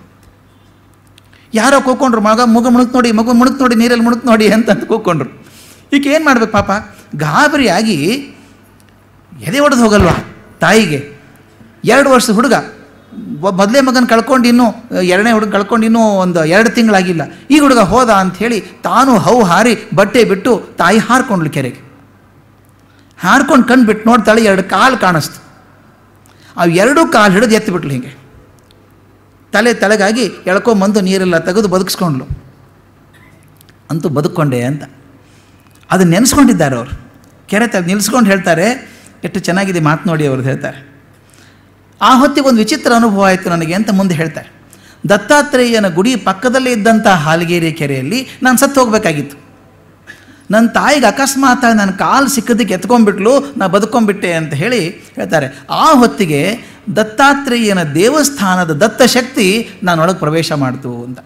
Speaker 1: ಯಾರೋ ಕೂಕೊಂಡ್ರು ಮಗ ಮಗು ಮುಣುಕ್ ನೋಡಿ ಮಗು ಮುಣುಕ್ ನೋಡಿ ನೀರಲ್ಲಿ ಮುಣುಕ್ ನೋಡಿ ಅಂತ ಕೂಕೊಂಡ್ರು ಈಗ ಏನು ಮಾಡ್ಬೇಕು ಪಾಪ ಗಾಬರಿಯಾಗಿ ಎದೆ ಹೊಡೆದು ಹೋಗಲ್ವಾ ತಾಯಿಗೆ ಎರಡು ವರ್ಷದ ಹುಡುಗ ಒ- ಮೊದಲೇ ಮಗನ ಕಳ್ಕೊಂಡು ಇನ್ನೂ ಎರಡನೇ ಹುಡುಗ ಕಳ್ಕೊಂಡು ಇನ್ನೂ ಒಂದು ಎರಡು ತಿಂಗಳಾಗಿಲ್ಲ ಈ ಹುಡುಗ ಹೋದ ಅಂಥೇಳಿ ತಾನು ಹೌ ಹಾರಿ ಬಟ್ಟೆ ಬಿಟ್ಟು ತಾಯಿ ಹಾರ್ಕೊಂಡ್ಳು ಕೆರೆಗೆ ಹಾರ್ಕೊಂಡು ಕಣ್ಣು ಬಿಟ್ಟು ನೋಡ್ತಾಳೆ ಎರಡು ಕಾಲು ಕಾಣಿಸ್ತು ಅವು ಎರಡೂ ಕಾಲು ಹಿಡಿದು ಎತ್ತಿಬಿಟ್ಲು ಹೀಗೆ ತಲೆ ತಲೆಗಾಗಿ ಎಳ್ಕೊಂಬಂದು ನೀರೆಲ್ಲ ತೆಗೆದು ಬದುಕಿಸ್ಕೊಂಡ್ಲು ಅಂತೂ ಬದುಕೊಂಡೆ ಅಂತ ಅದನ್ನು ನೆನೆಸ್ಕೊಂಡಿದ್ದಾರೆ ಅವರು ಕೆರೆ ತ ನಿಲ್ಲಿಸ್ಕೊಂಡು ಹೇಳ್ತಾರೆ ಎಷ್ಟು ಚೆನ್ನಾಗಿದೆ ಮಾತು ನೋಡಿ ಅವ್ರದ್ದು ಹೇಳ್ತಾರೆ ಆ ಹೊತ್ತಿಗೆ ಒಂದು ವಿಚಿತ್ರ ಅನುಭವ ಆಯಿತು ನನಗೆ ಅಂತ ಮುಂದೆ ಹೇಳ್ತಾರೆ ದತ್ತಾತ್ರೇಯನ ಗುಡಿ ಪಕ್ಕದಲ್ಲೇ ಇದ್ದಂಥ ಹಾಲಗೇರಿ ಕೆರೆಯಲ್ಲಿ ನಾನು ಸತ್ತು ಹೋಗಬೇಕಾಗಿತ್ತು ನನ್ನ ತಾಯಿಗೆ ಅಕಸ್ಮಾತ್ ನನ್ನ ಕಾಲು ಸಿಕ್ಕದಕ್ಕೆ ಎತ್ಕೊಂಡ್ಬಿಟ್ಲು ನಾ ಬದುಕೊಂಡ್ಬಿಟ್ಟೆ ಅಂತ ಹೇಳಿ ಹೇಳ್ತಾರೆ ಆ ಹೊತ್ತಿಗೆ ದತ್ತಾತ್ರೇಯನ ದೇವಸ್ಥಾನದ ದತ್ತ ಶಕ್ತಿ ನಾನೊಳಗೆ ಪ್ರವೇಶ ಮಾಡ್ತು ಅಂತ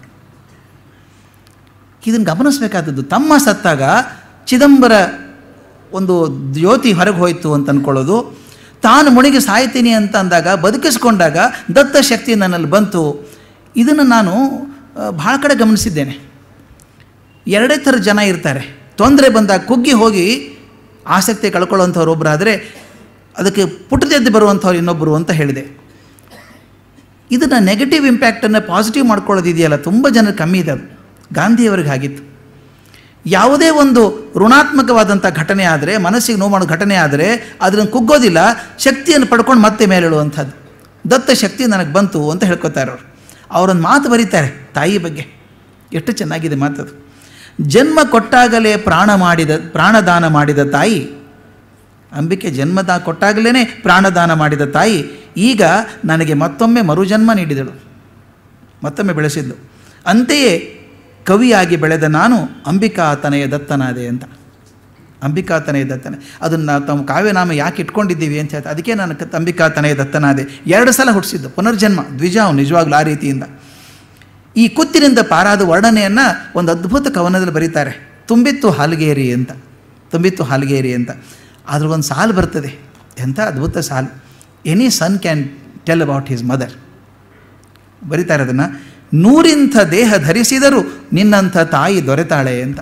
Speaker 1: ಇದನ್ನು ಗಮನಿಸಬೇಕಾದದ್ದು ತಮ್ಮ ಸತ್ತಾಗ ಚಿದಂಬರ ಒಂದು ಜ್ಯೋತಿ ಹೊರಗೆ ಹೋಯಿತು ಅಂತ ಅಂದ್ಕೊಳ್ಳೋದು ತಾನು ಮುಣಿಗೆ ಸಾಯ್ತೀನಿ ಅಂತ ಅಂದಾಗ ಬದುಕಿಸ್ಕೊಂಡಾಗ ದತ್ತ ಶಕ್ತಿ ನನ್ನಲ್ಲಿ ಬಂತು ಇದನ್ನು ನಾನು ಆ, ಭಾಳ ಕಡೆ ಗಮನಿಸಿದ್ದೇನೆ ಎರಡೇ ಥರ ಜನ ಇರ್ತಾರೆ ತೊಂದರೆ ಬಂದಾಗ ಕುಗ್ಗಿ ಹೋಗಿ ಆಸಕ್ತಿ ಕಳ್ಕೊಳ್ಳೋಂಥವ್ರು ಒಬ್ಬರಾದರೆ ಅದಕ್ಕೆ ಪುಟ್ಟದೆದ್ದು ಬರುವಂಥವ್ರು ಇನ್ನೊಬ್ಬರು ಅಂತ ಹೇಳಿದೆ ಇದನ್ನು ನೆಗೆಟಿವ್ ಇಂಪ್ಯಾಕ್ಟನ್ನು ಪಾಸಿಟಿವ್ ಮಾಡ್ಕೊಳ್ಳೋದಿದೆಯಲ್ಲ ತುಂಬ ಜನ ಕಮ್ಮಿ ಇದೆ ಅದು ಗಾಂಧಿಯವರಿಗೆ ಆಗಿತ್ತು ಯಾವುದೇ ಒಂದು ಋಣಾತ್ಮಕವಾದಂಥ ಘಟನೆ ಆದರೆ ಮನಸ್ಸಿಗೆ ನೋವು ಮಾಡೋ ಘಟನೆ ಆದರೆ ಅದನ್ನು ಕುಗ್ಗೋದಿಲ್ಲ ಶಕ್ತಿಯನ್ನು ಪಡ್ಕೊಂಡು ಮತ್ತೆ ಮೇಲೇಳುವಂಥದ್ದು ದತ್ತ ಶಕ್ತಿ ನನಗೆ ಬಂತು ಅಂತ ಹೇಳ್ಕೊತಾರೆ ಅವರು ಅವರೊಂದು ಮಾತು ಬರೀತಾರೆ ತಾಯಿ ಬಗ್ಗೆ ಎಷ್ಟು ಚೆನ್ನಾಗಿದೆ ಮಾತದು ಜನ್ಮ ಕೊಟ್ಟಾಗಲೇ ಪ್ರಾಣ ಮಾಡಿದ ಪ್ರಾಣದಾನ ಮಾಡಿದ ತಾಯಿ ಅಂಬಿಕೆ ಜನ್ಮದ ಕೊಟ್ಟಾಗಲೇ ಪ್ರಾಣದಾನ ಮಾಡಿದ ತಾಯಿ ಈಗ ನನಗೆ ಮತ್ತೊಮ್ಮೆ ಮರುಜನ್ಮ ನೀಡಿದಳು ಮತ್ತೊಮ್ಮೆ ಬೆಳೆಸಿದ್ಲು ಅಂತೆಯೇ ಕವಿಯಾಗಿ ಬೆಳೆದ ನಾನು ಅಂಬಿಕಾ ತನೆಯ ದತ್ತನಾದೆ ಅಂತ ಅಂಬಿಕಾ ತನಯ ದತ್ತನ ಅದನ್ನು ತಮ್ಮ ಕಾವ್ಯನಾಮ ಯಾಕೆ ಇಟ್ಕೊಂಡಿದ್ದೀವಿ ಅಂತ ಹೇಳ್ತಾರೆ ಅದಕ್ಕೆ ನಾನು ಕ- ಅಂಬಿಕಾ ತನಯ ದತ್ತನಾದೆ ಎರಡು ಸಲ ಹುಟ್ಟಿಸಿದ್ದು ಪುನರ್ಜನ್ಮ ದ್ವಿಜ ಅವನು ನಿಜವಾಗ್ಲೂ ಆ ರೀತಿಯಿಂದ ಈ ಕುತ್ತಿನಿಂದ ಪಾರಾದ ವರ್ಣನೆಯನ್ನು ಒಂದು ಅದ್ಭುತ ಕವನದಲ್ಲಿ ಬರೀತಾರೆ ತುಂಬಿತ್ತು ಹಾಲ್ಗೇರಿ ಅಂತ ತುಂಬಿತ್ತು ಹಾಲ್ಗೇರಿ ಅಂತ ಅದ್ರಗೊಂದು ಸಾಲು ಬರ್ತದೆ ಎಂಥ ಅದ್ಭುತ ಸಾಲು any son can tell about his mother ಬರೀತಾರೆ ಅದನ್ನು ನೂರಿಂಥ ದೇಹ ಧರಿಸಿದರೂ ನಿನ್ನಂಥ ತಾಯಿ ದೊರೆತಾಳೆ ಅಂತ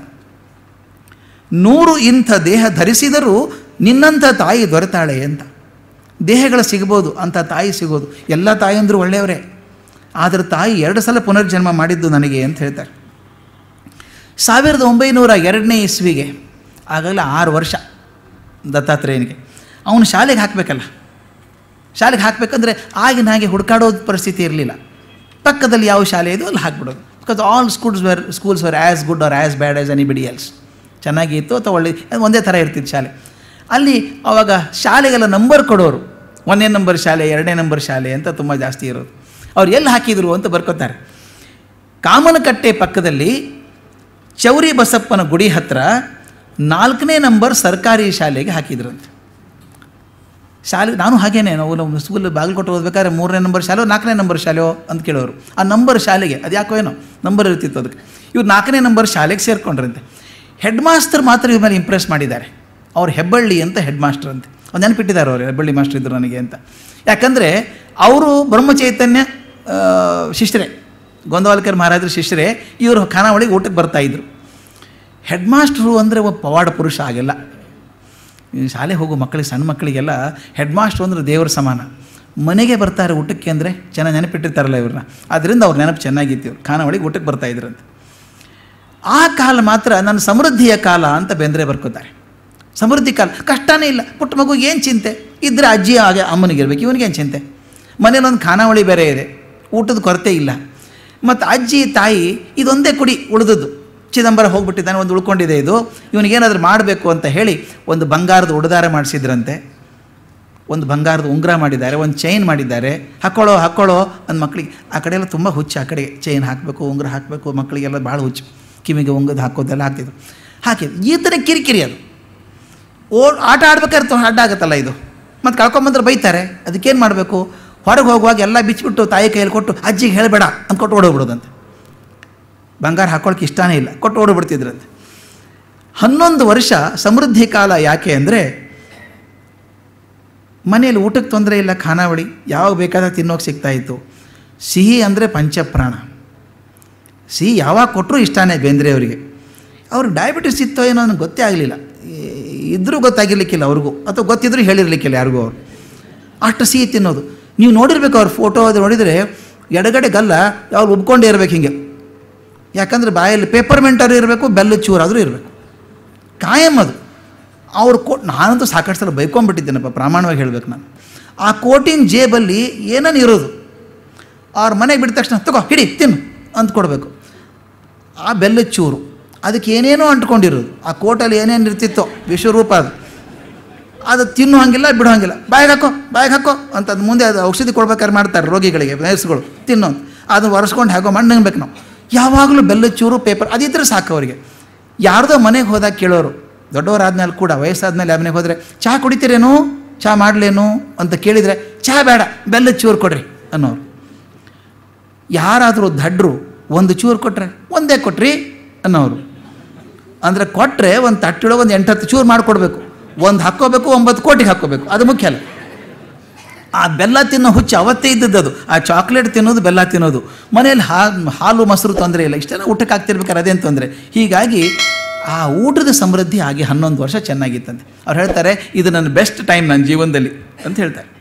Speaker 1: ನೂರು ಇಂಥ ದೇಹ ಧರಿಸಿದರೂ ನಿನ್ನಂಥ ತಾಯಿ ದೊರೆತಾಳೆ ಅಂತ ದೇಹಗಳು ಸಿಗ್ಬೋದು ಅಂಥ ತಾಯಿ ಸಿಗೋದು ಎಲ್ಲ ತಾಯಂದರು ಒಳ್ಳೆಯವರೇ ಆದರೆ ತಾಯಿ ಎರಡು ಸಲ ಪುನರ್ಜನ್ಮ ಮಾಡಿದ್ದು ನನಗೆ ಅಂತ ಹೇಳ್ತಾರೆ ಸಾವಿರದ ಒಂಬೈನೂರ ಎರಡನೇ ಇಸ್ವಿಗೆ ಆಗಾಗಲೇ ಆರು ವರ್ಷ ದತ್ತಾತ್ರೇಯನಿಗೆ ಅವನು ಶಾಲೆಗೆ ಹಾಕಬೇಕಲ್ಲ ಶಾಲೆಗೆ ಹಾಕಬೇಕಂದ್ರೆ ಆಗಿನ ಹಾಗೆ ಹುಡುಕಾಡೋದು ಪರಿಸ್ಥಿತಿ ಇರಲಿಲ್ಲ ಪಕ್ಕದಲ್ಲಿ ಯಾವ ಶಾಲೆ ಇದೆಯೋ ಅಲ್ಲಿ ಹಾಕ್ಬಿಡೋದು because all schools were schools were as good or as bad as anybody else ಚೆನ್ನಾಗಿ ಇತ್ತು ಅಥವಾ ಒಳ್ಳೆ ಒಂದೇ ಥರ ಇರ್ತಿತ್ತು ಶಾಲೆ ಅಲ್ಲಿ ಅವಾಗ ಶಾಲೆಗೆಲ್ಲ ನಂಬರ್ ಕೊಡೋರು ಒಂದನೇ ನಂಬರ್ ಶಾಲೆ ಎರಡನೇ ನಂಬರ್ ಶಾಲೆ ಅಂತ ತುಂಬ ಜಾಸ್ತಿ ಇರೋದು ಅವ್ರು ಎಲ್ಲಿ ಹಾಕಿದರು ಅಂತ ಬರ್ಕೋತಾರೆ ಕಾಮನಕಟ್ಟೆ ಪಕ್ಕದಲ್ಲಿ ಚೌರಿ ಬಸಪ್ಪನ ಗುಡಿ ಹತ್ರ ನಾಲ್ಕನೇ ನಂಬರ್ ಸರ್ಕಾರಿ ಶಾಲೆಗೆ ಹಾಕಿದ್ರಂತೆ ಶಾಲೆ ನಾನು ಹಾಗೇನೆ ನಾವು ನಮ್ಮ ಸ್ಕೂಲ್ ಬಾಗಲಕೋಟೆ ಓದ್ಬೇಕಾದ್ರೆ ಮೂರನೇ ನಂಬರ್ ಶಾಲೆಯೋ ನಾಲ್ಕನೇ ನಂಬರ್ ಶಾಲೆಯೋ ಅಂತ ಕೇಳೋರು ಆ ನಂಬರ್ ಶಾಲೆಗೆ ಅದು ಯಾಕೋ ಏನೋ ನಂಬರ್ ಇರ್ತಿತ್ತು ಅದಕ್ಕೆ ಇವ್ರು ನಾಲ್ಕನೇ ನಂಬರ್ ಶಾಲೆಗೆ ಸೇರ್ಕೊಂಡ್ರಂತೆ ಹೆಡ್ ಮಾಸ್ತರ್ ಮಾತ್ರ ಇವ್ರ ಮೇಲೆ ಇಂಪ್ರೆಸ್ ಮಾಡಿದ್ದಾರೆ ಅವ್ರು ಹೆಬ್ಬಳ್ಳಿ ಅಂತ ಹೆಡ್ ಮಾಸ್ಟರ್ ಅಂತ ಅವ್ರು ನೆನಪಿಟ್ಟಿದ್ದಾರೆ ಅವರು ಹೆಬ್ಬಳ್ಳಿ ಮಾಸ್ಟರ್ ಇದ್ದರು ನನಗೆ ಅಂತ ಯಾಕಂದರೆ ಅವರು ಬ್ರಹ್ಮಚೈತನ್ಯ ಆ, ಶಿಷ್ಯರೇ ಗೋಂದವಾಲ್ಕರ್ ಮಹಾರಾಜರ ಶಿಷ್ಯರೇ ಇವರು ಖಾನಾವಳಿಗೆ ಊಟಕ್ಕೆ ಬರ್ತಾಯಿದ್ರು ಹೆಡ್ ಮಾಸ್ಟ್ರು ಅಂದರೆ ಒಬ್ಬ ಪವಾಡ ಪುರುಷ ಆಗಿಲ್ಲ ಈ ಶಾಲೆ ಹೋಗೋ ಮಕ್ಕಳಿಗೆ ಸಣ್ಣ ಮಕ್ಕಳಿಗೆಲ್ಲ ಹೆಡ್ ಮಾಸ್ಟ್ರು ಅಂದ್ರೆ ದೇವರ ಸಮಾನ ಮನೆಗೆ ಬರ್ತಾರೆ ಊಟಕ್ಕೆ ಅಂದರೆ ಚೆನ್ನಾಗಿ ನೆನಪಿಟ್ಟಿರ್ತಾರಲ್ಲ ಇವ್ರನ್ನ ಅದರಿಂದ ಅವ್ರ ನೆನಪು ಚೆನ್ನಾಗಿತ್ತು ಇವ್ರು ಖಾನಾವಳಿಗೆ ಊಟಕ್ಕೆ ಬರ್ತಾ ಇದ್ರಂತೆ ಆ ಕಾಲ ಮಾತ್ರ ನನ್ನ ಸಮೃದ್ಧಿಯ ಕಾಲ ಅಂತ ಬೆಂದರೆ ಬರ್ಕೋತಾರೆ ಸಮೃದ್ಧಿ ಕಾಲ ಕಷ್ಟನೇ ಇಲ್ಲ ಪುಟ್ಟ ಮಗುಗೆ ಏನು ಚಿಂತೆ ಇದ್ದರೆ ಅಜ್ಜಿ ಹಾಗೆ ಅಮ್ಮನಿಗಿರ್ಬೇಕು ಇವನಿಗೇನು ಚಿಂತೆ ಮನೇಲಿ ಒಂದು ಖಾನಾವಳಿ ಬೇರೆ ಇದೆ ಊಟದ ಕೊರತೆ ಇಲ್ಲ ಮತ್ತು ಅಜ್ಜಿ ತಾಯಿ ಇದೊಂದೇ ಕುಡಿ ಉಳಿದದ್ದು ಚಿದಂಬರ ಹೋಗ್ಬಿಟ್ಟಿದ್ದಾನೆ ಒಂದು ಉಳ್ಕೊಂಡಿದೆ ಇದು ಇವನಿಗೇನಾದರೂ ಮಾಡಬೇಕು ಅಂತ ಹೇಳಿ ಒಂದು ಬಂಗಾರದ ಉಡುದಾರ ಮಾಡಿಸಿದ್ರಂತೆ ಒಂದು ಬಂಗಾರದ ಉಂಗುರ ಮಾಡಿದ್ದಾರೆ ಒಂದು ಚೈನ್ ಮಾಡಿದ್ದಾರೆ ಹಾಕ್ಕೊಳ್ಳೋ ಹಾಕ್ಕೊಳ್ಳೋ ಅಂದ ಮಕ್ಕಳಿಗೆ ಆ ಕಡೆ ಎಲ್ಲ ತುಂಬ ಹುಚ್ಚು ಆ ಕಡೆಗೆ ಚೈನ್ ಹಾಕಬೇಕು ಉಂಗುರ ಹಾಕಬೇಕು ಮಕ್ಕಳಿಗೆಲ್ಲ ಭಾಳ ಹುಚ್ಚು ಕಿವಿಗೆ ಉಂಗದು ಹಾಕೋದೆಲ್ಲ ಹಾಕ್ತಿದ್ರು ಹಾಕಿದ್ರು ಈ ಥರ ಕಿರಿಕಿರಿ ಅದು ಓ ಆಟ ಆಡ್ಬೇಕಾದ್ರೆ ತ- ಅಡ್ಡ ಆಗುತ್ತಲ್ಲ ಇದು ಮತ್ತು ಕಳ್ಕೊಂಬಂದ್ರೆ ಬೈತಾರೆ ಅದಕ್ಕೇನು ಮಾಡಬೇಕು ಹೊರಗೆ ಹೋಗುವಾಗ ಎಲ್ಲ ಬಿಚ್ಚಿಬಿಟ್ಟು ತಾಯಿ ಕೈಯಲ್ಲಿ ಕೊಟ್ಟು ಅಜ್ಜಿಗೆ ಹೇಳಬೇಡ ಅಂತ ಕೊಟ್ಟು ಓಡೋಗ್ಬಿಡೋದಂತೆ ಬಂಗಾರ ಹಾಕೊಳ್ಳೋಕೆ ಇಷ್ಟನೇ ಇಲ್ಲ ಕೊಟ್ಟು ಓಡೋಗ್ಬಿಡ್ತಿದ್ರಂತೆ ಹನ್ನೊಂದು ವರ್ಷ ಸಮೃದ್ಧಿ ಕಾಲ ಯಾಕೆ ಅಂದರೆ ಮನೆಯಲ್ಲಿ ಊಟಕ್ಕೆ ತೊಂದರೆ ಇಲ್ಲ ಖಾನಾವಳಿ ಯಾವಾಗ ಬೇಕಾದಾಗ ತಿನ್ನೋಕೆ ಸಿಗ್ತಾಯಿತ್ತು ಸಿಹಿ ಅಂದರೆ ಪಂಚಪ್ರಾಣ ಸಿಹಿ ಯಾವಾಗ ಕೊಟ್ಟರು ಇಷ್ಟನೇ ಬೇಂದ್ರೆಯವರಿಗೆ ಅವ್ರಿಗೆ ಡಯಾಬಿಟಿಸ್ ಇತ್ತೋ ಏನೋ ನನಗೆ ಗೊತ್ತೇ ಆಗಲಿಲ್ಲ ಇದ್ದರೂ ಗೊತ್ತಾಗಿರ್ಲಿಕ್ಕಿಲ್ಲ ಅವ್ರಿಗೂ ಅಥವಾ ಗೊತ್ತಿದ್ರೂ ಹೇಳಿರ್ಲಿಕ್ಕಿಲ್ಲ ಯಾರಿಗೂ ಅವರು ಅಷ್ಟು ಸಿಹಿ ತಿನ್ನೋದು ನೀವು ನೋಡಿರ್ಬೇಕು ಅವ್ರ ಫೋಟೋ ಅದು ನೋಡಿದರೆ ಎಡಗಡೆ ಗಲ್ಲ ಯಾವಾಗ ಉಬ್ಕೊಂಡೇ ಇರಬೇಕು ಹಿಂಗೆ ಯಾಕಂದರೆ ಬಾಯಲ್ಲಿ ಪೇಪರ್ಮೆಂಟಾದ್ರೂ ಇರಬೇಕು ಬೆಲ್ಲ ಚೂರಾದರೂ ಇರಬೇಕು ಕಾಯಂ ಅದು ಅವ್ರು ಕೋ ನಾನಂತೂ ಸಾಕಷ್ಟು ಸಲ ಬೈಕೊಂಡ್ಬಿಟ್ಟಿದ್ದೇನಪ್ಪ ಪ್ರಾಮಾಣವಾಗಿ ಹೇಳಬೇಕು ನಾನು ಆ ಕೋಟಿನ ಜೇಬಲ್ಲಿ ಏನನ್ನು ಇರೋದು ಅವ್ರ ಮನೆಗೆ ಬಿಟ್ಟ ತಕ್ಷಣ ತಗೋ ಹಿಡಿ ತಿನ್ನು ಅಂತ ಕೊಡಬೇಕು ಆ ಬೆಲ್ಲದ ಚೂರು ಅದಕ್ಕೆ ಏನೇನೋ ಅಂಟ್ಕೊಂಡಿರೋದು ಆ ಕೋಟಲ್ಲಿ ಏನೇನು ಇರ್ತಿತ್ತೋ ವಿಶ್ವರೂಪ ಅದು ಅದು ತಿನ್ನೋ ಹಂಗಿಲ್ಲ ಬಿಡೋ ಹಂಗಿಲ್ಲ ಬಾಯಿಗೆ ಹಾಕೋ ಬಾಯಿಗೆ ಹಾಕೋ ಅಂತ ಅದು ಮುಂದೆ ಅದು ಔಷಧಿ ಕೊಡ್ಬೇಕಾದ್ರೆ ಮಾಡ್ತಾರೆ ರೋಗಿಗಳಿಗೆ ನರ್ಸ್ಗಳು ತಿನ್ನೋ ಅಂತ. ಅದನ್ನ ಒರೆಸ್ಕೊಂಡು ಹಾಕೋ ಮಣ್ಣು ಹಂಗಬೇಕು ನಾವು ಯಾವಾಗಲೂ ಬೆಲ್ಲದ ಚೂರು ಪೇಪರ್ ಅದಿದ್ರೆ ಸಾಕು ಅವರಿಗೆ ಯಾರ್ದೋ ಮನೆಗೆ ಹೋದಾಗ ಕೇಳೋರು ದೊಡ್ಡವರಾದ್ಮೇಲೆ ಕೂಡ ವಯಸ್ಸಾದ್ಮೇಲೆ ಆ ಮನೆಗೆ ಹೋದರೆ ಚಹಾ ಕುಡಿತೀರೇನು ಚಹಾ ಮಾಡಲೇನು ಅಂತ ಕೇಳಿದರೆ ಚಹಾ ಬೇಡ ಬೆಲ್ಲದ ಚೂರು ಕೊಡ್ರಿ ಅನ್ನೋರು ಯಾರಾದರೂ ದಡ್ರು ಒಂದು ಚೂರು ಕೊಟ್ರೆ ಒಂದೇ ಕೊಟ್ರಿ ಅನ್ನೋರು ಅಂದರೆ ಕೊಟ್ಟರೆ ಒಂದು ತಟ್ಟಿಡೋ ಒಂದು ಎಂಟತ್ತು ಚೂರು ಮಾಡಿಕೊಡ್ಬೇಕು ಒಂದು ಹಾಕ್ಕೋಬೇಕು ಒಂಬತ್ತು ಕೋಟಿಗೆ ಹಾಕ್ಕೋಬೇಕು ಅದು ಮುಖ್ಯ ಅಲ್ಲ ಆ ಬೆಲ್ಲ ತಿನ್ನೋ ಹುಚ್ಚು ಅವತ್ತೇ ಇದ್ದದ್ದು ಅದು ಆ ಚಾಕ್ಲೇಟ್ ತಿನ್ನೋದು ಬೆಲ್ಲ ತಿನ್ನೋದು ಮನೇಲಿ ಹಾ ಹಾಲು ಮೊಸರು ತೊಂದರೆ ಇಲ್ಲ ಇಷ್ಟೆಲ್ಲ ಊಟಕ್ಕೆ ಆಗ್ತಿರ್ಬೇಕಾದ್ರೆ ಅದೇನು ತೊಂದರೆ ಹೀಗಾಗಿ ಆ ಊಟದ ಸಮೃದ್ಧಿ ಆಗಿ ಹನ್ನೊಂದು ವರ್ಷ ಚೆನ್ನಾಗಿತ್ತಂತೆ ಅವ್ರು ಹೇಳ್ತಾರೆ ಇದು ನನ್ನ ಬೆಸ್ಟ್ ಟೈಮ್ ನನ್ನ ಜೀವನದಲ್ಲಿ ಅಂತ ಹೇಳ್ತಾರೆ